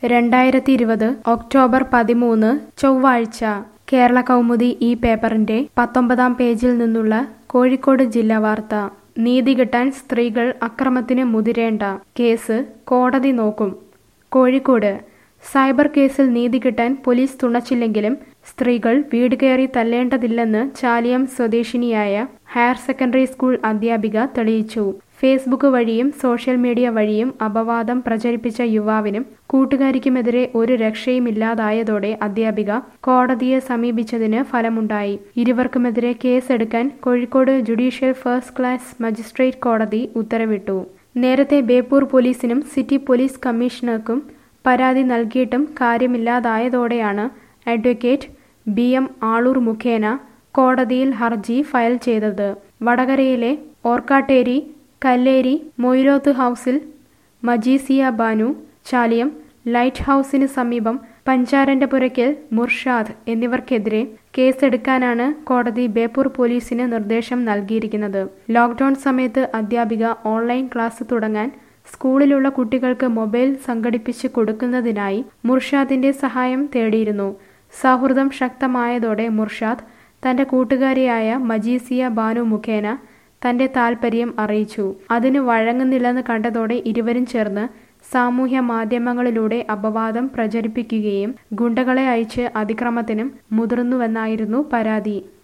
രണ്ടായിരത്തി ഇരുപത് ഒക്ടോബർ പതിമൂന്ന് ചൊവ്വാഴ്ച കേരള കൗമുദി ഈ പേപ്പറിന്റെ പത്തൊമ്പതാം പേജിൽ നിന്നുള്ള കോഴിക്കോട് ജില്ലാ വാർത്ത നീതി കിട്ടാൻ സ്ത്രീകൾ അക്രമത്തിന് മുതിരേണ്ട കേസ് കോടതി നോക്കും കോഴിക്കോട് സൈബർ കേസിൽ നീതി കിട്ടാൻ പോലീസ് തുണച്ചില്ലെങ്കിലും സ്ത്രീകൾ വീട് കയറി തല്ലേണ്ടതില്ലെന്ന് ചാലിയം സ്വദേശിനിയായ ഹയർ സെക്കൻഡറി സ്കൂൾ അധ്യാപിക തെളിയിച്ചു ഫേസ്ബുക്ക് വഴിയും സോഷ്യൽ മീഡിയ വഴിയും അപവാദം പ്രചരിപ്പിച്ച യുവാവിനും കൂട്ടുകാരിക്കുമെതിരെ ഒരു രക്ഷയുമില്ലാതായതോടെ അധ്യാപിക കോടതിയെ സമീപിച്ചതിന് ഫലമുണ്ടായി ഇരുവർക്കുമെതിരെ കേസെടുക്കാൻ Kozhikode judicial first class magistrate കോടതി ഉത്തരവിട്ടു നേരത്തെ ബേപ്പൂർ പോലീസിനും സിറ്റി പോലീസ് കമ്മീഷണർക്കും പരാതി നൽകിയിട്ടും കാര്യമില്ലാതായതോടെയാണ് അഡ്വക്കേറ്റ് ബി എം ആളൂർ മുഖേന കോടതിയിൽ ഹർജി ഫയൽ ചെയ്തത് വടകരയിലെ ഓർക്കാട്ടേരി കല്ലേരി മൊയ്ലോത്ത് ഹൗസിൽ മജീസിയ ബാനു ചാലിയം ലൈറ്റ് ഹൗസിന് സമീപം പഞ്ചാരന്റെ പുരയ്ക്കൽ മുർഷാദ് എന്നിവർക്കെതിരെ കേസെടുക്കാനാണ് കോടതി ബേപ്പൂർ പോലീസിന് നിർദ്ദേശം നൽകിയിരിക്കുന്നത് ലോക്ക്ഡൌൺ സമയത്ത് അധ്യാപിക ഓൺലൈൻ ക്ലാസ് തുടങ്ങാൻ സ്കൂളിലുള്ള കുട്ടികൾക്ക് മൊബൈൽ സംഘടിപ്പിച്ച് കൊടുക്കുന്നതിനായി മുർഷാദിന്റെ സഹായം തേടിയിരുന്നു സൗഹൃദം ശക്തമായതോടെ മുർഷാദ് തന്റെ കൂട്ടുകാരിയായ മജീസിയ ബാനു മുഖേന തന്റെ താൽപര്യം അറിയിച്ചു അതിന് വഴങ്ങുന്നില്ലെന്ന് കണ്ടതോടെ ഇരുവരും ചേർന്ന് സാമൂഹ്യ മാധ്യമങ്ങളിലൂടെ അപവാദം പ്രചരിപ്പിക്കുകയും ഗുണ്ടകളെ അയച്ച് അതിക്രമത്തിനും മുതിർന്നുവെന്നായിരുന്നു പരാതി